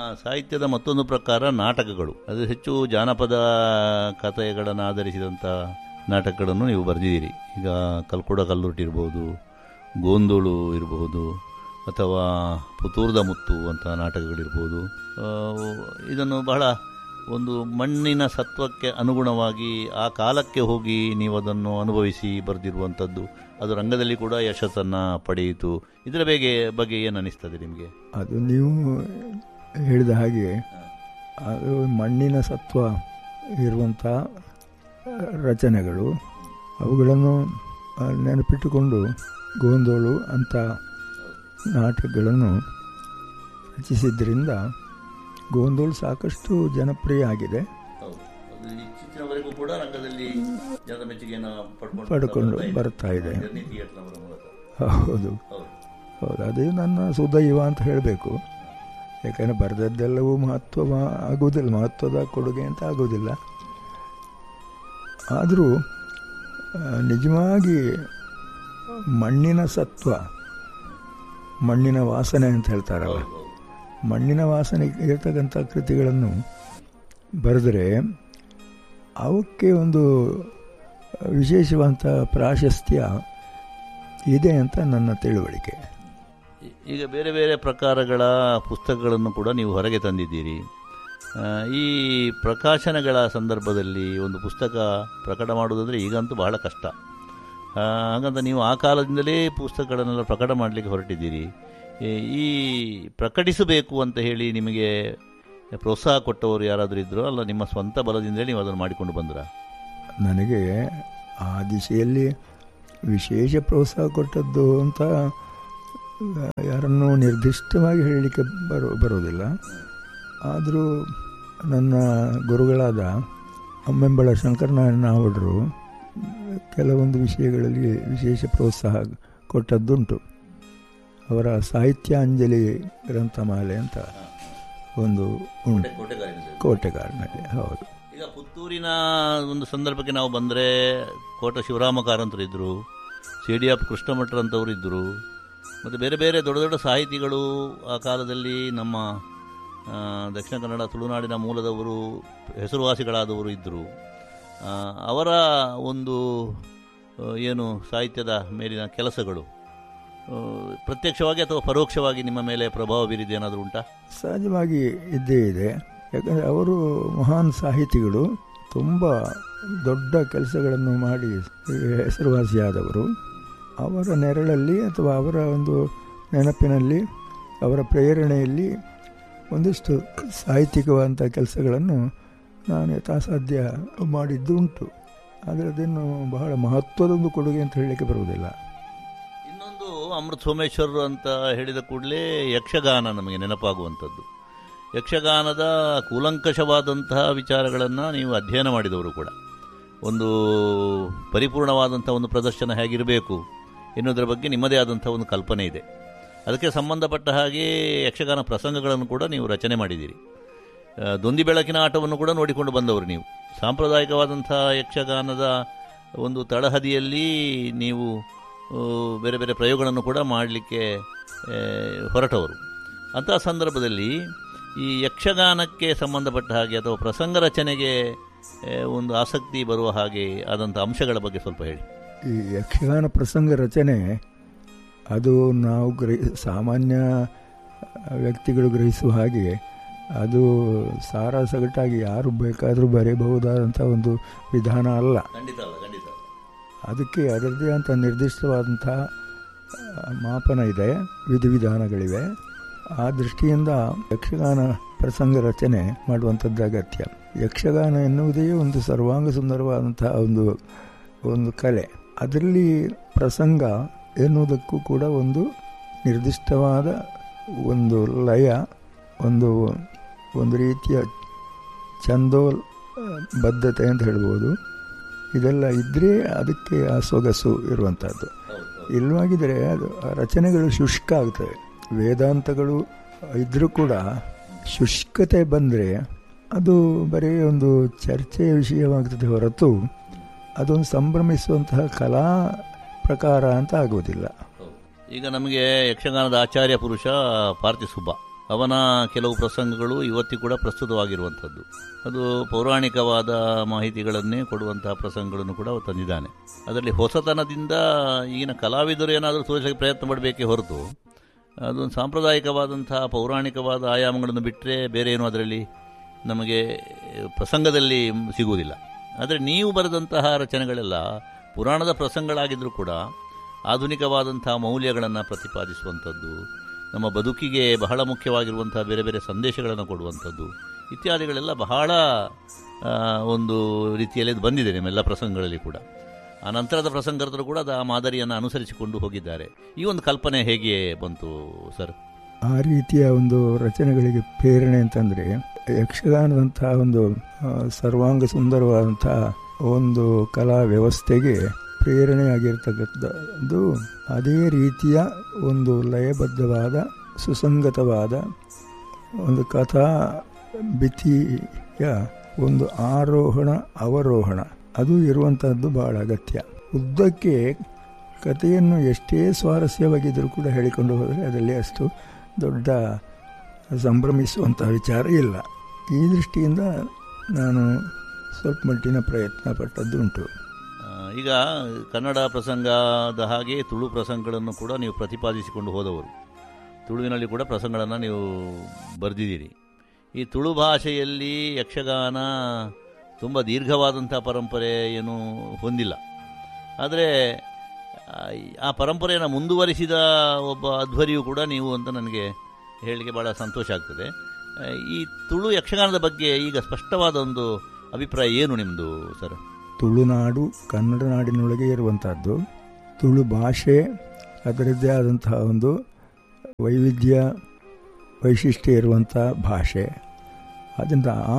ಸಾಹಿತ್ಯದ ಮತ್ತೊಂದು ಪ್ರಕಾರ ನಾಟಕಗಳು ಅದು ಹೆಚ್ಚು ಜಾನಪದ ಕಥೆಗಳನ್ನು ಆಧರಿಸಿದಂಥ ನಾಟಕಗಳನ್ನು ನೀವು ಬರೆದಿದ್ದೀರಿ ಈಗ ಕಲ್ಕುಡ ಕಲ್ಲುರ್ಟಿ ಇರ್ಬೋದು ಗೋಂದೋಳು ಇರಬಹುದು ಅಥವಾ ಪುತ್ತೂರ್ದ ಮುತ್ತು ಅಂತ ನಾಟಕಗಳಿರ್ಬೋದು ಆ, ಇದನ್ನು ಬಹಳ ಒಂದು ಮಣ್ಣಿನ ಸತ್ವಕ್ಕೆ ಅನುಗುಣವಾಗಿ ಆ ಕಾಲಕ್ಕೆ ಹೋಗಿ ನೀವು ಅದನ್ನು ಅನುಭವಿಸಿ ಬರೆದಿರುವಂಥದ್ದು ಅದು ರಂಗದಲ್ಲಿ ಕೂಡ ಯಶಸ್ಸನ್ನು ಪಡೆಯಿತು ಇದರ ಬಗ್ಗೆ ಬಗ್ಗೆ ಏನು ಅನಿಸ್ತದೆ ನಿಮಗೆ ಅದು ನೀವು ಹೇಳಿದ ಹಾಗೆ ಅದು ಮಣ್ಣಿನ ಸತ್ವ ಇರುವಂಥ ರಚನೆಗಳು ಅವುಗಳನ್ನು ಆ, ನೆನಪಿಟ್ಟುಕೊಂಡು ಗೋಂದೋಳು ಅಂತ ನಾಟಕಗಳನ್ನು ರಚಿಸಿದ್ದರಿಂದ ಗೋಂದೋಳು ಸಾಕಷ್ಟು ಜನಪ್ರಿಯ ಆಗಿದೆ ಇತ್ತೀಚಿನವರೆಗೂ ಕೂಡ ರಂಗದಲ್ಲಿ ಜನರ ಮೆಚ್ಚುಗೆಯನ್ನು ಪಡ್ಕೊಂಡು ಬರ್ತಾ ಇದೆ ಥಿಯೇಟರ್ನವರ ಮೂಲಕ ಹೌದು ಹೌದು ಅದೇ ನನ್ನ ಸುದೈವ ಅಂತ ಹೇಳಬೇಕು ಯಾಕಂದರೆ ಬರೆದದ್ದೆಲ್ಲವೂ ಮಹತ್ವ ಆಗುವುದಿಲ್ಲ ಮಹತ್ವದ ಕೊಡುಗೆ ಅಂತ ಆಗುವುದಿಲ್ಲ ಆದರೂ ನಿಜವಾಗಿ ಮಣ್ಣಿನ ಸತ್ವ ಮಣ್ಣಿನ ವಾಸನೆ ಅಂತ ಹೇಳ್ತಾರಲ್ಲ ಮಣ್ಣಿನ ವಾಸನೆ ಇರತಕ್ಕಂಥ ಕೃತಿಗಳನ್ನು ಬರೆದರೆ ಅವಕ್ಕೆ ಒಂದು ವಿಶೇಷವಾದಂಥ ಪ್ರಾಶಸ್ತ್ಯ ಇದೆ ಅಂತ ನನ್ನ ತಿಳುವಳಿಕೆ ಈಗ ಬೇರೆ ಬೇರೆ ಪ್ರಕಾರಗಳ ಪುಸ್ತಕಗಳನ್ನು ಕೂಡ ನೀವು ಹೊರಗೆ ತಂದಿದ್ದೀರಿ ಆ, ಈ ಪ್ರಕಾಶನಗಳ ಸಂದರ್ಭದಲ್ಲಿ ಒಂದು ಪುಸ್ತಕ ಪ್ರಕಟ ಮಾಡುವುದಂದರೆ ಈಗಂತೂ ಬಹಳ ಕಷ್ಟ ಆ, ಹಾಗಂತ ನೀವು ಆ ಕಾಲದಿಂದಲೇ ಪುಸ್ತಕಗಳನ್ನೆಲ್ಲ ಪ್ರಕಟ ಮಾಡಲಿಕ್ಕೆ ಹೊರಟಿದ್ದೀರಿ ಈ- ಈ ಪ್ರಕಟಿಸಬೇಕು ಅಂತ ಹೇಳಿ ನಿಮಗೆ ಪ್ರೋತ್ಸಾಹ ಕೊಟ್ಟವರು ಯಾರಾದರೂ ಇದ್ದರೂ ಅಲ್ಲ ನಿಮ್ಮ ಸ್ವಂತ ಬಲದಿಂದಲೇ ನೀವು ಅದನ್ನು ಮಾಡಿಕೊಂಡು ಬಂದ್ರ ನನಗೆ ಆ ದಿಶೆಯಲ್ಲಿ ವಿಶೇಷ ಪ್ರೋತ್ಸಾಹ ಕೊಟ್ಟದ್ದು ಅಂತ ಆ, ಯಾರನ್ನೂ ನಿರ್ದಿಷ್ಟವಾಗಿ ಹೇಳಲಿಕ್ಕೆ ಬರೋ ಬರೋದಿಲ್ಲ ಆದರೂ ನನ್ನ ಗುರುಗಳಾದ ಅಮ್ಮೆಂಬಳ ಶಂಕರನಾರಾಯಣ ನಾವಡರು ಕೆಲವೊಂದು ವಿಷಯಗಳಲ್ಲಿ ವಿಶೇಷ ಪ್ರೋತ್ಸಾಹ ಕೊಟ್ಟದ್ದುಂಟು ಅವರ ಸಾಹಿತ್ಯ ಅಂಜಲಿ ಗ್ರಂಥಮಾಲೆ ಅಂತ ಒಂದು ಉಂಟು ಕೋಟೆಗಾರಿನಲ್ಲಿ ಹೌದು ಈಗ ಪುತ್ತೂರಿನ ಒಂದು ಸಂದರ್ಭಕ್ಕೆ ನಾವು ಬಂದರೆ ಕೋಟ ಶಿವರಾಮ ಕಾರಂತರು ಇದ್ದರು ಸಿ ಡಿ ಎಫ್ ಕೃಷ್ಣಮಠರ್ ಅಂತವರು ಇದ್ದರು ಮತ್ತು ಬೇರೆ ಬೇರೆ ದೊಡ್ಡ ದೊಡ್ಡ ಸಾಹಿತಿಗಳು ಆ ಕಾಲದಲ್ಲಿ ನಮ್ಮ ಆ, ದಕ್ಷಿಣ ಕನ್ನಡ ತುಳುನಾಡಿನ ಮೂಲದವರು ಹೆಸರುವಾಸಿಗಳಾದವರು ಇದ್ದರು ಆ, ಅವರ ಒಂದು ಆ, ಏನು ಸಾಹಿತ್ಯದ ಮೇಲಿನ ಕೆಲಸಗಳು ಆ, ಪ್ರತ್ಯಕ್ಷವಾಗಿ ಅಥವಾ ಪರೋಕ್ಷವಾಗಿ ನಿಮ್ಮ ಮೇಲೆ ಪ್ರಭಾವ ಬೀರಿದೆ ಏನಾದರೂ ಉಂಟಾ ಸಹಜವಾಗಿ ಇದ್ದೇ ಇದೆ ಯಾಕಂದರೆ ಅವರು ಮಹಾನ್ ಸಾಹಿತಿಗಳು ತುಂಬ ದೊಡ್ಡ ಕೆಲಸಗಳನ್ನು ಮಾಡಿ ಹೆಸರುವಾಸಿಯಾದವರು ಅವರ ನೆರಳಲ್ಲಿ ಅಥವಾ ಅವರ ಒಂದು ನೆನಪಿನಲ್ಲಿ ಅವರ ಪ್ರೇರಣೆಯಲ್ಲಿ ಒಂದಿಷ್ಟು ಸಾಹಿತ್ಯಿಕವಾದಂಥ ಕೆಲಸಗಳನ್ನು ನಾನು ಯಥಾಸಾಧ್ಯ ಮಾಡಿದ್ದು ಉಂಟು ಆದರೆ ಅದನ್ನು ಬಹಳ ಮಹತ್ವದ ಒಂದು ಕೊಡುಗೆ ಅಂತ ಹೇಳಲಿಕ್ಕೆ ಬರುವುದಿಲ್ಲ ಇನ್ನೊಂದು ಅಮೃತ್ ಸೋಮೇಶ್ವರ್ ಅಂತ ಹೇಳಿದ ಕೂಡಲೇ ಯಕ್ಷಗಾನ ನಮಗೆ ನೆನಪಾಗುವಂಥದ್ದು ಯಕ್ಷಗಾನದ ಕೂಲಂಕಷವಾದಂತಹ ವಿಚಾರಗಳನ್ನು ನೀವು ಅಧ್ಯಯನ ಮಾಡಿದವರು ಕೂಡ ಒಂದು ಪರಿಪೂರ್ಣವಾದಂಥ ಒಂದು ಪ್ರದರ್ಶನ ಹೇಗಿರಬೇಕು ಎನ್ನುವುದರ ಬಗ್ಗೆ ನಿಮ್ಮದೇ ಆದಂಥ ಒಂದು ಕಲ್ಪನೆ ಇದೆ ಅದಕ್ಕೆ ಸಂಬಂಧಪಟ್ಟ ಹಾಗೆ ಯಕ್ಷಗಾನ ಪ್ರಸಂಗಗಳನ್ನು ಕೂಡ ನೀವು ರಚನೆ ಮಾಡಿದ್ದೀರಿ ಆ, ದೊಂದಿ ಬೆಳಕಿನ ಆಟವನ್ನು ಕೂಡ ನೋಡಿಕೊಂಡು ಬಂದವರು ನೀವು ಸಾಂಪ್ರದಾಯಿಕವಾದಂಥ ಯಕ್ಷಗಾನದ ಒಂದು ತಳಹದಿಯಲ್ಲಿ ನೀವು ಆ, ಬೇರೆ ಬೇರೆ ಪ್ರಯೋಗಗಳನ್ನು ಕೂಡ ಮಾಡಲಿಕ್ಕೆ ಆ, ಹೊರಟವರು ಅಂತಹ ಸಂದರ್ಭದಲ್ಲಿ ಈ ಯಕ್ಷಗಾನಕ್ಕೆ ಸಂಬಂಧಪಟ್ಟ ಹಾಗೆ ಅಥವಾ ಪ್ರಸಂಗ ರಚನೆಗೆ ಆ, ಒಂದು ಆಸಕ್ತಿ ಬರುವ ಹಾಗೆ ಆದಂಥ ಅಂಶಗಳ ಬಗ್ಗೆ ಸ್ವಲ್ಪ ಹೇಳಿ ಈ ಯಕ್ಷಗಾನ ಪ್ರಸಂಗ ರಚನೆ ಅದು ನಾವು ಗ್ರಹಿ ಸಾಮಾನ್ಯ ವ್ಯಕ್ತಿಗಳು ಗ್ರಹಿಸುವ ಹಾಗೆ ಅದು ಸಾರ ಸಗಟಾಗಿ ಯಾರು ಬೇಕಾದರೂ ಬರೆಯಬಹುದಾದಂಥ ಒಂದು ವಿಧಾನ ಅಲ್ಲ ಖಂಡಿತ ಅಲ್ಲ ಖಂಡಿತ ಅದಕ್ಕೆ ಅದರದ್ದೇ ಅಂತ ನಿರ್ದಿಷ್ಟವಾದಂಥ ಆ, ಮಾಪನ ಇದೆ ವಿಧಿವಿಧಾನಗಳಿವೆ ಆ ದೃಷ್ಟಿಯಿಂದ ಯಕ್ಷಗಾನ ಪ್ರಸಂಗ ರಚನೆ ಮಾಡುವಂಥದ್ದು ಅಗತ್ಯ ಯಕ್ಷಗಾನ ಎನ್ನುವುದೇ ಒಂದು ಸರ್ವಾಂಗ ಸುಂದರವಾದಂತಹ ಒಂದು ಒಂದು ಕಲೆ ಅದರಲ್ಲಿ ಪ್ರಸಂಗ ಎನ್ನುವುದಕ್ಕೂ ಕೂಡ ಒಂದು ನಿರ್ದಿಷ್ಟವಾದ ಒಂದು ಲಯ ಒಂದು ಒಂದು ರೀತಿಯ ಚಂದೋಲ್ ಆ, ಬದ್ಧತೆ ಅಂತ ಹೇಳ್ಬೋದು ಇದೆಲ್ಲ ಇದ್ದರೆ ಅದಕ್ಕೆ ಆ ಸೊಗಸು ಇರುವಂಥದ್ದು ಇಲ್ಲವಾಗಿದ್ದರೆ ಅದು ಆ ರಚನೆಗಳು ಶುಷ್ಕ ಆಗ್ತವೆ ವೇದಾಂತಗಳು ಇದ್ದರೂ ಕೂಡ ಶುಷ್ಕತೆ ಬಂದರೆ ಅದು ಬರೀ ಒಂದು ಚರ್ಚೆಯ ವಿಷಯವಾಗ್ತದೆ ಹೊರತು ಅದೊಂದು ಸಂಭ್ರಮಿಸುವಂತಹ ಕಲಾ ಪ್ರಕಾರ ಅಂತ ಆಗುವುದಿಲ್ಲ ಈಗ ನಮಗೆ ಯಕ್ಷಗಾನದ ಆಚಾರ್ಯ ಪುರುಷ ಪಾರ್ಥಿಸುಬ್ಬ ಅವನ ಕೆಲವು ಪ್ರಸಂಗಗಳು ಇವತ್ತಿಗೂ ಕೂಡ ಪ್ರಸ್ತುತವಾಗಿರುವಂಥದ್ದು ಅದು ಪೌರಾಣಿಕವಾದ ಮಾಹಿತಿಗಳನ್ನೇ ಕೊಡುವಂತಹ ಪ್ರಸಂಗಗಳನ್ನು ಕೂಡ ಅವನು ತಂದಿದ್ದಾನೆ ಅದರಲ್ಲಿ ಹೊಸತನದಿಂದ ಈಗಿನ ಕಲಾವಿದರು ಏನಾದರೂ ತೋರಿಸಲಿಕ್ಕೆ ಪ್ರಯತ್ನ ಪಡಬೇಕೇ ಹೊರತು ಅದೊಂದು ಸಾಂಪ್ರದಾಯಿಕವಾದಂತಹ ಪೌರಾಣಿಕವಾದ ಆಯಾಮಗಳನ್ನು ಬಿಟ್ಟರೆ ಬೇರೆ ಏನು ಅದರಲ್ಲಿ ನಮಗೆ ಪ್ರಸಂಗದಲ್ಲಿ ಸಿಗುವುದಿಲ್ಲ ಆದರೆ ನೀವು ಬರೆದಂತಹ ರಚನೆಗಳೆಲ್ಲ ಪುರಾಣದ ಪ್ರಸಂಗಗಳಾಗಿದ್ದರೂ ಕೂಡ ಆಧುನಿಕವಾದಂತಹ ಮೌಲ್ಯಗಳನ್ನು ಪ್ರತಿಪಾದಿಸುವಂಥದ್ದು ನಮ್ಮ ಬದುಕಿಗೆ ಬಹಳ ಮುಖ್ಯವಾಗಿರುವಂತಹ ಬೇರೆ ಬೇರೆ ಸಂದೇಶಗಳನ್ನು ಕೊಡುವಂಥದ್ದು ಇತ್ಯಾದಿಗಳೆಲ್ಲ ಬಹಳ ಆ, ಒಂದು ರೀತಿಯಲ್ಲಿ ಅದು ಬಂದಿದೆ ನಿಮ್ಮೆಲ್ಲ ಪ್ರಸಂಗಗಳಲ್ಲಿ ಕೂಡ ಆ ನಂತರದ ಪ್ರಸಂಗರ್ತರು ಕೂಡ ಅದು ಆ ಮಾದರಿಯನ್ನು ಅನುಸರಿಸಿಕೊಂಡು ಹೋಗಿದ್ದಾರೆ ಈ ಒಂದು ಕಲ್ಪನೆ ಹೇಗೆ ಬಂತು ಸರ್ ಆ ರೀತಿಯ ಒಂದು ರಚನೆಗಳಿಗೆ ಪ್ರೇರಣೆ ಅಂತಂದರೆ ಯಕ್ಷಗಾನದಂತಹ ಒಂದು ಆ, ಸರ್ವಾಂಗ ಸುಂದರವಾದಂತಹ ಒಂದು ಕಲಾ ವ್ಯವಸ್ಥೆಗೆ ಪ್ರೇರಣೆಯಾಗಿರ್ತಕ್ಕಂಥದ್ದು ಅದೇ ರೀತಿಯ ಒಂದು ಲಯಬದ್ಧವಾದ ಸುಸಂಗತವಾದ ಒಂದು ಕಥಾ ಭಿತ್ತಿಯ ಒಂದು ಆರೋಹಣ ಅವರೋಹಣ ಅದು ಇರುವಂತಹದ್ದು ಬಹಳ ಅಗತ್ಯ ಉದ್ದಕ್ಕೆ ಕಥೆಯನ್ನು ಎಷ್ಟೇ ಸ್ವಾರಸ್ಯವಾಗಿದ್ದರೂ ಕೂಡ ಹೇಳಿಕೊಂಡು ಹೋದರೆ ಅದರಲ್ಲಿ ಅಷ್ಟು ದೊಡ್ಡ ಸಂಭ್ರಮಿಸುವಂತಹ ವಿಚಾರ ಇಲ್ಲ ಈ ದೃಷ್ಟಿಯಿಂದ ನಾನು ಸ್ವಲ್ಪ ಮಟ್ಟಿನ ಪ್ರಯತ್ನ ಪಟ್ಟದ್ದು ಉಂಟು ಆ, ಈಗ ಕನ್ನಡ ಪ್ರಸಂಗದ ಹಾಗೆ ತುಳು ಪ್ರಸಂಗಗಳನ್ನು ಕೂಡ ನೀವು ಪ್ರತಿಪಾದಿಸಿಕೊಂಡು ಹೋದವರು ತುಳುವಿನಲ್ಲಿ ಕೂಡ ಪ್ರಸಂಗಗಳನ್ನು ನೀವು ಬರೆದಿದ್ದೀರಿ ಈ ತುಳು ಭಾಷೆಯಲ್ಲಿ ಯಕ್ಷಗಾನ ತುಂಬ ದೀರ್ಘವಾದಂಥ ಪರಂಪರೆ ಏನು ಹೊಂದಿಲ್ಲ ಆದರೆ ಆ, ಆ ಪರಂಪರೆಯನ್ನು ಮುಂದುವರಿಸಿದ ಒಬ್ಬ ಅಧ್ವರಿಯೂ ಕೂಡ ನೀವು ಅಂತ ನನಗೆ ಹೇಳಲಿಕ್ಕೆ ಭಾಳ ಸಂತೋಷ ಆಗ್ತದೆ ಆ, ಈ ತುಳು ಯಕ್ಷಗಾನದ ಬಗ್ಗೆ ಈಗ ಸ್ಪಷ್ಟವಾದ ಒಂದು ಅಭಿಪ್ರಾಯ ಏನು ನಿಮ್ಮದು ಸರ್ ತುಳುನಾಡು ಕನ್ನಡ ನಾಡಿನೊಳಗೆ ಇರುವಂತಹದ್ದು ತುಳು ಭಾಷೆ ಅದರದ್ದೇ ಆದಂತಹ ಒಂದು ವೈವಿಧ್ಯ ವೈಶಿಷ್ಟ್ಯ ಇರುವಂಥ ಭಾಷೆ ಆದ್ದರಿಂದ ಆ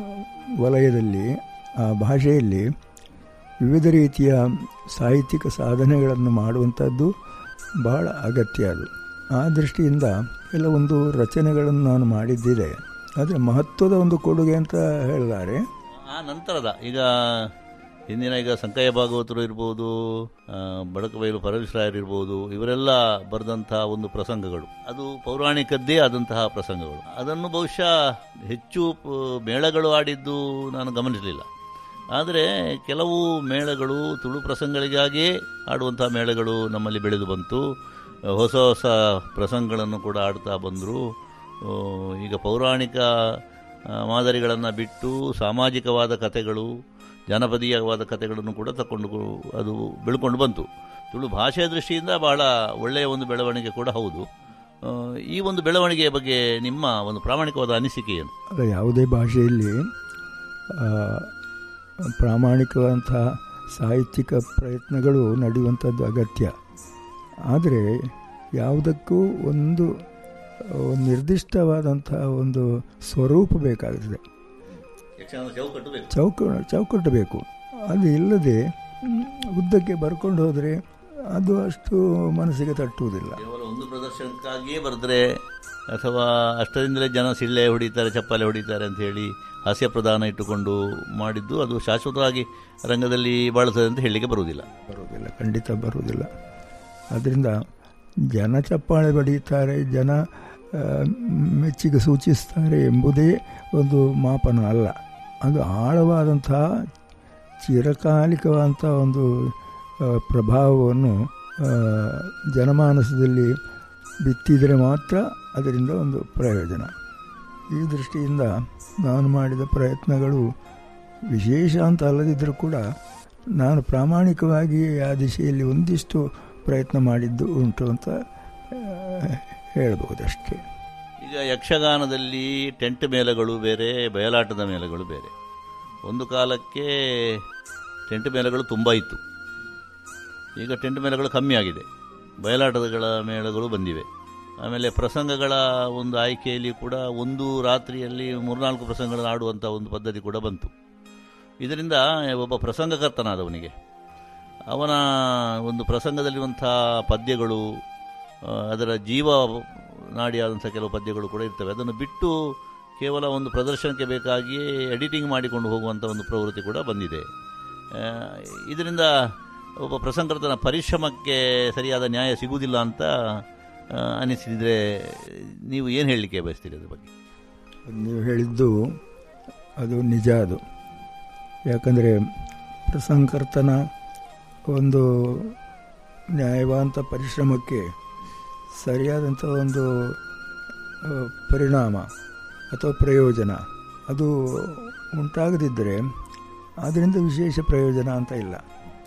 ವಲಯದಲ್ಲಿ ಆ ಭಾಷೆಯಲ್ಲಿ ವಿವಿಧ ರೀತಿಯ ಸಾಹಿತ್ಯಿಕ ಸಾಧನೆಗಳನ್ನು ಮಾಡುವಂಥದ್ದು ಬಹಳ ಅಗತ್ಯ ಅದು ಆ ದೃಷ್ಟಿಯಿಂದ ಕೆಲವೊಂದು ರಚನೆಗಳನ್ನು ನಾನು ಮಾಡಿದ್ದಿದೆ ಆದರೆ ಮಹತ್ವದ ಒಂದು ಕೊಡುಗೆ ಅಂತ ಹೇಳಿದ್ದಾರೆ ಆ ನಂತರದ ಈಗ ಹಿಂದಿನ ಈಗ ಸಂಕಯ್ಯ ಭಾಗವತರು ಇರ್ಬೋದು ಆ, ಬಡಕಬೈಲು ಪರಮೇಶ್ವರಾಯರು ಇರ್ಬೋದು ಇವರೆಲ್ಲ ಬರೆದಂತಹ ಒಂದು ಪ್ರಸಂಗಗಳು ಅದು ಪೌರಾಣಿಕದ್ದೇ ಆದಂತಹ ಪ್ರಸಂಗಗಳು ಅದನ್ನು ಬಹುಶಃ ಹೆಚ್ಚು ಪ- ಮೇಳಗಳು ಆಡಿದ್ದು ನಾನು ಗಮನಿಸಲಿಲ್ಲ ಆದರೆ ಕೆಲವು ಮೇಳಗಳು ತುಳು ಪ್ರಸಂಗಗಳಿಗಾಗಿಯೇ ಆಡುವಂತಹ ಮೇಳಗಳು ನಮ್ಮಲ್ಲಿ ಬೆಳೆದು ಬಂತು ಹೊಸ ಹೊಸ ಪ್ರಸಂಗಗಳನ್ನು ಕೂಡ ಆಡ್ತಾ ಬಂದರು ಈಗ ಪೌರಾಣಿಕ ಮಾದರಿಗಳನ್ನು ಬಿಟ್ಟು ಸಾಮಾಜಿಕವಾದ ಕಥೆಗಳು ಜಾನಪದೀಯವಾದ ಕಥೆಗಳನ್ನು ಕೂಡ ತಕೊಂಡು ಅದು ಬೆಳ್ಕೊಂಡು ಬಂತು ತುಳು ಭಾಷೆಯ ದೃಷ್ಟಿಯಿಂದ ಬಹಳ ಒಳ್ಳೆಯ ಒಂದು ಬೆಳವಣಿಗೆ ಕೂಡ ಹೌದು ಆ, ಈ ಒಂದು ಬೆಳವಣಿಗೆಯ ಬಗ್ಗೆ ನಿಮ್ಮ ಒಂದು ಪ್ರಾಮಾಣಿಕವಾದ ಅನಿಸಿಕೆ ಏನು ಅಲ್ಲ ಯಾವುದೇ ಭಾಷೆಯಲ್ಲಿ ಆ, ಪ್ರಾಮಾಣಿಕವಾದಂತಹ ಸಾಹಿತ್ಯಿಕ ಪ್ರಯತ್ನಗಳು ನಡೆಯುವಂಥದ್ದು ಅಗತ್ಯ ಆದರೆ ಯಾವುದಕ್ಕೂ ಒಂದು ಒಂದು ನಿರ್ದಿಷ್ಟವಾದಂತಹ ಒಂದು ಸ್ವರೂಪ ಬೇಕಾಗುತ್ತದೆ ಚೌಕಟ್ಟು ಬೇಕು ಚೌಕ ಚೌಕಟ್ಟು ಬೇಕು ಅದು ಇಲ್ಲದೆ ಮ್, ಉದ್ದಕ್ಕೆ ಬರ್ಕೊಂಡು ಹೋದರೆ ಅದು ಅಷ್ಟು ಮನಸ್ಸಿಗೆ ತಟ್ಟುವುದಿಲ್ಲ ಕೇವಲ ಒಂದು ಪ್ರದರ್ಶನಕ್ಕಾಗಿಯೇ ಬರೆದ್ರೆ ಅಥವಾ ಅಷ್ಟರಿಂದಲೇ ಜನ ಸಿಳ್ಳೆ ಹೊಡಿತಾರೆ ಚಪ್ಪಾಳೆ ಹೊಡಿತಾರೆ ಅಂತ ಹೇಳಿ ಹಾಸ್ಯ ಪ್ರಧಾನ ಇಟ್ಟುಕೊಂಡು ಮಾಡಿದ್ದು ಅದು ಶಾಶ್ವತವಾಗಿ ರಂಗದಲ್ಲಿ ಬಾಳುತ್ತದೆ ಅಂತ ಹೇಳಲಿಕ್ಕೆ ಬರುವುದಿಲ್ಲ ಬರುವುದಿಲ್ಲ ಖಂಡಿತ ಬರುವುದಿಲ್ಲ ಅದರಿಂದ ಜನ ಚಪ್ಪಾಳೆ ಬಡಿಯುತ್ತಾರೆ ಜನ ಆ, ಮೆಚ್ಚುಗೆ ಸೂಚಿಸ್ತಾರೆ ಎಂಬುದೇ ಒಂದು ಮಾಪನ ಅಲ್ಲ ಅದು ಆಳವಾದಂತಹ ಚಿರಕಾಲಿಕವಾದಂಥ ಒಂದು ಆ, ಪ್ರಭಾವವನ್ನು ಆ, ಜನಮಾನಸದಲ್ಲಿ ಬಿತ್ತಿದರೆ ಮಾತ್ರ ಅದರಿಂದ ಒಂದು ಪ್ರಯೋಜನ ಈ ದೃಷ್ಟಿಯಿಂದ ನಾನು ಮಾಡಿದ ಪ್ರಯತ್ನಗಳು ವಿಶೇಷ ಅಂತ ಅಲ್ಲದಿದ್ದರೂ ಕೂಡ ನಾನು ಪ್ರಾಮಾಣಿಕವಾಗಿ ಆ ದಿಶೆಯಲ್ಲಿ ಒಂದಿಷ್ಟು ಪ್ರಯತ್ನ ಮಾಡಿದ್ದು ಉಂಟು ಅಂತ ಆ, ಹೇಳ್ಬಹುದಷ್ಟೇ ಈಗ ಯಕ್ಷಗಾನದಲ್ಲಿ ಟೆಂಟ್ ಮೇಳಗಳು ಬೇರೆ ಬಯಲಾಟದ ಮೇಳಗಳು ಬೇರೆ ಒಂದು ಕಾಲಕ್ಕೆ ಟೆಂಟ್ ಮೇಳಗಳು ತುಂಬ ಇತ್ತು ಈಗ ಟೆಂಟ್ ಮೇಳಗಳು ಕಮ್ಮಿ ಆಗಿದೆ ಬಯಲಾಟಗಳ ಮೇಳಗಳು ಬಂದಿವೆ ಆಮೇಲೆ ಪ್ರಸಂಗಗಳ ಒಂದು ಆಯ್ಕೆಯಲ್ಲಿ ಕೂಡ ಒಂದು ರಾತ್ರಿಯಲ್ಲಿ ಮೂರ್ನಾಲ್ಕು ಪ್ರಸಂಗಗಳನ್ನು ಆಡುವಂಥ ಒಂದು ಪದ್ಧತಿ ಕೂಡ ಬಂತು ಇದರಿಂದ ಒಬ್ಬ ಪ್ರಸಂಗಕರ್ತನಾದವನಿಗೆ ಅವನ ಒಂದು ಪ್ರಸಂಗದಲ್ಲಿರುವಂಥ ಪದ್ಯಗಳು ಆ, ಅದರ ಜೀವ ನಾಡಿಯಾದಂಥ ಕೆಲವು ಪದ್ಯಗಳು ಕೂಡ ಇರ್ತವೆ ಅದನ್ನು ಬಿಟ್ಟು ಕೇವಲ ಒಂದು ಪ್ರದರ್ಶನಕ್ಕೆ ಬೇಕಾಗಿಯೇ ಎಡಿಟಿಂಗ್ ಮಾಡಿಕೊಂಡು ಹೋಗುವಂಥ ಒಂದು ಪ್ರವೃತ್ತಿ ಕೂಡ ಬಂದಿದೆ ಆ, ಇದರಿಂದ ಒಬ್ಬ ಪ್ರಸಂಗರ್ತನ ಪರಿಶ್ರಮಕ್ಕೆ ಸರಿಯಾದ ನ್ಯಾಯ ಸಿಗುವುದಿಲ್ಲ ಅಂತ ಆ, ಅನಿಸಿದ್ರೆ ನೀವು ಏನು ಹೇಳಲಿಕ್ಕೆ ಬಯಸ್ತೀರಿ ಅದ್ರ ಬಗ್ಗೆ ನೀವು ಹೇಳಿದ್ದು ಅದು ನಿಜ ಅದು ಯಾಕಂದರೆ ಪ್ರಸಂಕರ್ತನ ಒಂದು ನ್ಯಾಯವಾಂತ ಪರಿಶ್ರಮಕ್ಕೆ ಸರಿಯಾದಂಥ ಒಂದು ಆ, ಪರಿಣಾಮ ಅಥವಾ ಪ್ರಯೋಜನ ಅದು ಉಂಟಾಗದಿದ್ದರೆ ಅದರಿಂದ ವಿಶೇಷ ಪ್ರಯೋಜನ ಅಂತ ಇಲ್ಲ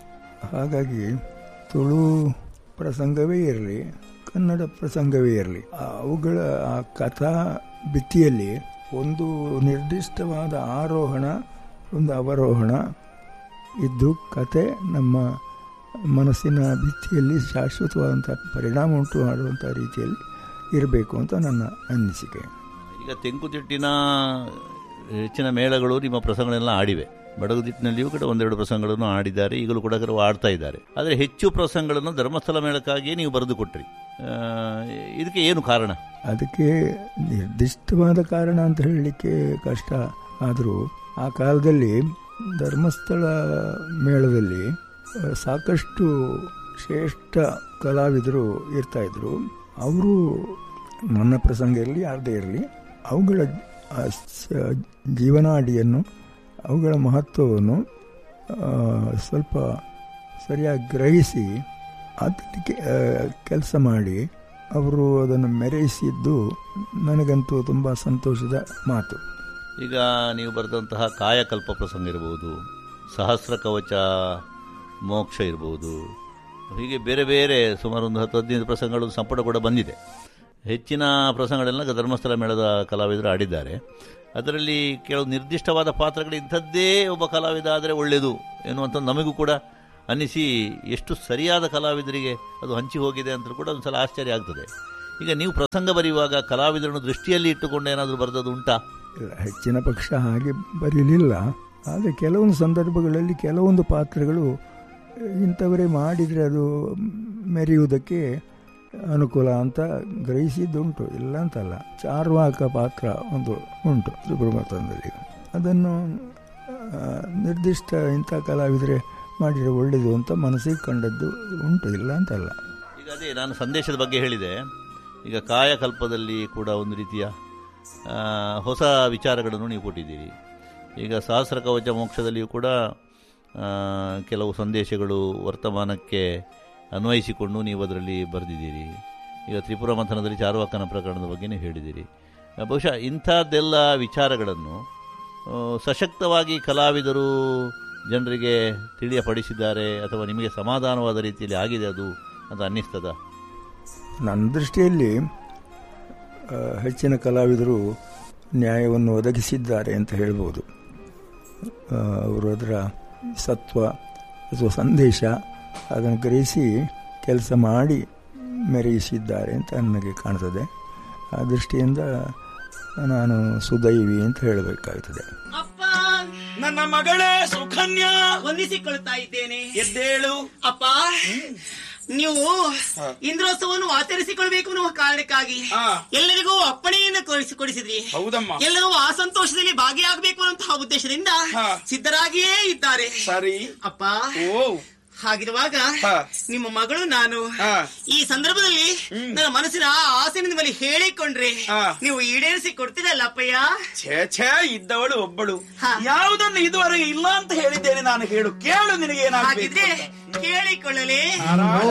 ಹಾಗಾಗಿ ತುಳು ಪ್ರಸಂಗವೇ ಇರಲಿ ಕನ್ನಡ ಪ್ರಸಂಗವೇ ಇರಲಿ ಅವುಗಳ ಆ ಕಥಾ ಭಿತ್ತಿಯಲ್ಲಿ ಒಂದು ನಿರ್ದಿಷ್ಟವಾದ ಆರೋಹಣ ಒಂದು ಅವರೋಹಣ ಇದ್ದು ಕತೆ ನಮ್ಮ ಮನಸ್ಸಿನ ಭಿತ್ತಿಯಲ್ಲಿ ಶಾಶ್ವತವಾದಂಥ ಪರಿಣಾಮ ಉಂಟು ಮಾಡುವಂಥ ರೀತಿಯಲ್ಲಿ ಇರಬೇಕು ಅಂತ ನನ್ನ ಅನಿಸಿಕೆ ಈಗ ತೆಂಕುತಿಟ್ಟಿನ ಹೆಚ್ಚಿನ ಮೇಳಗಳು ನಿಮ್ಮ ಪ್ರಸಂಗಗಳೆಲ್ಲ ಆಡಿವೆ ಬಡಗುದಿಟ್ಟಿನಲ್ಲಿಯೂ ಕೂಡ ಒಂದೆರಡು ಪ್ರಸಂಗಗಳನ್ನು ಆಡಿದ್ದಾರೆ ಈಗಲೂ ಕೂಡ ಕೆಲವು ಆಡ್ತಾ ಇದ್ದಾರೆ ಆದರೆ ಹೆಚ್ಚು ಪ್ರಸಂಗಗಳನ್ನು ಧರ್ಮಸ್ಥಳ ಮೇಳಕ್ಕಾಗಿಯೇ ನೀವು ಬರೆದು ಕೊಟ್ರಿ ಆ, ಇದಕ್ಕೆ ಏನು ಕಾರಣ ಅದಕ್ಕೆ ನಿರ್ದಿಷ್ಟವಾದ ಕಾರಣ ಅಂತ ಹೇಳಲಿಕ್ಕೆ ಕಷ್ಟ ಆದರೂ ಆ ಕಾಲದಲ್ಲಿ ಧರ್ಮಸ್ಥಳ ಮೇಳದಲ್ಲಿ ಆ, ಸಾಕಷ್ಟು ಶ್ರೇಷ್ಠ ಕಲಾವಿದರು ಇರ್ತಾ ಇದ್ರು ಅವರು ನನ್ನ ಪ್ರಸಂಗ ಇರಲಿ ಯಾರದೇ ಇರಲಿ ಅವುಗಳ ಆ ಸ- ಜೀವನಾಡಿಯನ್ನು ಅವುಗಳ ಮಹತ್ವವನ್ನು ಆ, ಸ್ವಲ್ಪ ಸರಿಯಾಗಿ ಗ್ರಹಿಸಿ ಅದಕ್ಕೆ ಕೆಲಸ ಮಾಡಿ ಅವರು ಅದನ್ನು ಮೆರೆಯಿಸಿದ್ದು ನನಗಂತೂ ತುಂಬ ಸಂತೋಷದ ಮಾತು ಈಗ ನೀವು ಬರೆದಂತಹ ಕಾಯಕಲ್ಪ ಪ್ರಸಂಗ ಇರಬಹುದು ಸಹಸ್ರ ಕವಚ ಮೋಕ್ಷ ಇರಬಹುದು ಹೀಗೆ ಬೇರೆ ಬೇರೆ ಸುಮಾರು ಒಂದು ಹತ್ತು ಹದಿನೈದು ಪ್ರಸಂಗಗಳು ಸಂಪುಟ ಕೂಡ ಬಂದಿದೆ ಹೆಚ್ಚಿನ ಪ್ರಸಂಗಗಳೆಲ್ಲ ಧರ್ಮಸ್ಥಳ ಮೇಳದ ಕಲಾವಿದರು ಆಡಿದ್ದಾರೆ ಅದರಲ್ಲಿ ಕೆಲವು ನಿರ್ದಿಷ್ಟವಾದ ಪಾತ್ರಗಳು ಇಂಥದ್ದೇ ಒಬ್ಬ ಕಲಾವಿದ ಆದರೆ ಒಳ್ಳೆಯದು ಎನ್ನುವಂಥ ನಮಗೂ ಕೂಡ ಅನ್ನಿಸಿ ಎಷ್ಟು ಸರಿಯಾದ ಕಲಾವಿದರಿಗೆ ಅದು ಹಂಚಿ ಹೋಗಿದೆ ಅಂತ ಕೂಡ ಒಂದು ಸಲ ಆಶ್ಚರ್ಯ ಆಗ್ತದೆ ಈಗ ನೀವು ಪ್ರಸಂಗ ಬರೆಯುವಾಗ ಕಲಾವಿದರನ್ನು ದೃಷ್ಟಿಯಲ್ಲಿ ಇಟ್ಟುಕೊಂಡು ಏನಾದರೂ ಬರೆದದ್ದು ಉಂಟಾ ಇಲ್ಲ, ಹೆಚ್ಚಿನ ಪಕ್ಷ ಹಾಗೆ ಬರೀಲಿಲ್ಲ ಆದರೆ ಕೆಲವೊಂದು ಸಂದರ್ಭಗಳಲ್ಲಿ ಕೆಲವೊಂದು ಪಾತ್ರಗಳು ಇಂಥವರೇ ಮಾಡಿದರೆ ಅದು ಮೆರೆಯುವುದಕ್ಕೆ ಅನುಕೂಲ ಅಂತ ಗ್ರಹಿಸಿದ್ದುಂಟು ಇಲ್ಲ ಅಂತಲ್ಲ ಚಾರ್ವಾಕ ಪಾತ್ರ ಒಂದು ಉಂಟು ಸುಬ್ರಹ್ಮಣ್ಯದಲ್ಲಿ ಅದನ್ನು ಆ, ನಿರ್ದಿಷ್ಟ ಇಂಥ ಕಲಾವಿದರೆ ಮಾಡಿದರೆ ಒಳ್ಳೆಯದು ಅಂತ ಮನಸ್ಸಿಗೆ ಕಂಡದ್ದು ಉಂಟು ಇಲ್ಲ ಅಂತಲ್ಲ ಈಗ ಅದೇ ನಾನು ಸಂದೇಶದ ಬಗ್ಗೆ ಹೇಳಿದೆ ಈಗ ಕಾಯಕಲ್ಪದಲ್ಲಿ ಕೂಡ ಒಂದು ರೀತಿಯ ಆ, ಹೊಸ ವಿಚಾರಗಳನ್ನು ನೀವು ಕೊಟ್ಟಿದ್ದೀರಿ ಈಗ ಸಹಸ್ರ ಕವಚ ಮೋಕ್ಷದಲ್ಲಿಯೂ ಕೂಡ ಆ, ಕೆಲವು ಸಂದೇಶಗಳು ವರ್ತಮಾನಕ್ಕೆ ಅನ್ವಯಿಸಿಕೊಂಡು ನೀವು ಅದರಲ್ಲಿ ಬರೆದಿದ್ದೀರಿ ಈಗ ತ್ರಿಪುರ ಮಂಥನದಲ್ಲಿ ಚಾರ್ವಾಕನ ಪ್ರಕರಣದ ಬಗ್ಗೆ ನೀವು ಹೇಳಿದ್ದೀರಿ ಆ, ಬಹುಶಃ ಇಂಥದ್ದೆಲ್ಲ ವಿಚಾರಗಳನ್ನು ಆ, ಸಶಕ್ತವಾಗಿ ಕಲಾವಿದರು ಜನರಿಗೆ ತಿಳಿಯಪಡಿಸಿದ್ದಾರೆ ಅಥವಾ ನಿಮಗೆ ಸಮಾಧಾನವಾದ ರೀತಿಯಲ್ಲಿ ಆಗಿದೆ ಅದು ಅಂತ ಅನ್ನಿಸ್ತದ ನನ್ನ ದೃಷ್ಟಿಯಲ್ಲಿ ಆ, ಹೆಚ್ಚಿನ ಕಲಾವಿದರು ನ್ಯಾಯವನ್ನು ಒದಗಿಸಿದ್ದಾರೆ ಅಂತ ಹೇಳ್ಬೋದು ಆ, ಅವರು ಅದರ ಸತ್ವ ಅಥವಾ ಸಂದೇಶ ಅದನ್ನು ಗ್ರಹಿಸಿ ಕೆಲಸ ಮಾಡಿ ಮೆರೆಯಿಸಿದ್ದಾರೆ ಅಂತ ನನಗೆ ಕಾಣ್ತದೆ ಆ ದೃಷ್ಟಿಯಿಂದ ನಾನು ಸುದೈವಿ ಅಂತ ಹೇಳಬೇಕಾಗ್ತದೆ ಅಪ್ಪ ನನ್ನ ಮಗಳೇ ಸುಕನ್ಯಾ ವಂದಿಸಿಕೊಳ್ತಾ ಇದ್ದೇನೆ ಎದ್ದೇಳು ಅಪ್ಪ ನೀವು ಇಂದ್ರೋತ್ಸವವನ್ನು ಆಚರಿಸಿಕೊಳ್ಬೇಕು ಅನ್ನುವ ಕಾರಣಕ್ಕಾಗಿ ಹಾ. ಎಲ್ಲರಿಗೂ ಅಪ್ಪಣೆಯನ್ನು ಕೊಡಿಸಿ- ಕೊಡಿಸಿದ್ರಿ ಹೌದಮ್ಮ ಎಲ್ಲರೂ ಆ ಸಂತೋಷದಲ್ಲಿ ಭಾಗಿಯಾಗಬೇಕು ಅನ್ನುವಂತಹ ಉದ್ದೇಶದಿಂದ ಹಾ. ಸಿದ್ಧರಾಗಿಯೇ ಇದ್ದಾರೆ ಸರಿ ಅಪ್ಪ ಓ ಹಾಗಿರುವಾಗ ಹಾ. ನಿಮ್ಮ ಮಗಳು ನಾನು ಹಾ. ಈ ಸಂದರ್ಭದಲ್ಲಿ ನನ್ನ ಮನಸ್ಸಿನ ಆಸೆ ನಿಮ್ಮಲ್ಲಿ ಹೇಳಿಕೊಂಡ್ರೆ ಹಾ. ನೀವು ಈಡೇರಿಸಿ ಕೊಡ್ತೀರಲ್ಲ ಅಪ್ಪಯ್ಯ ಛೇ ಛೇ ಇದ್ದವಳು ಒಬ್ಬಳು ಹಾ. ಯಾವುದನ್ನು ಇದುವರೆಗೆ ಇಲ್ಲ ಅಂತ ಹೇಳಿದ್ದೇನೆ ನಾನು ಹೇಳು ಕೇಳು ನಿನಗೆ ಏನಾಗಬೇಕು ಹಾಗಿದ್ರೆ ಕೇಳಿಕೊಳ್ಳಲೇ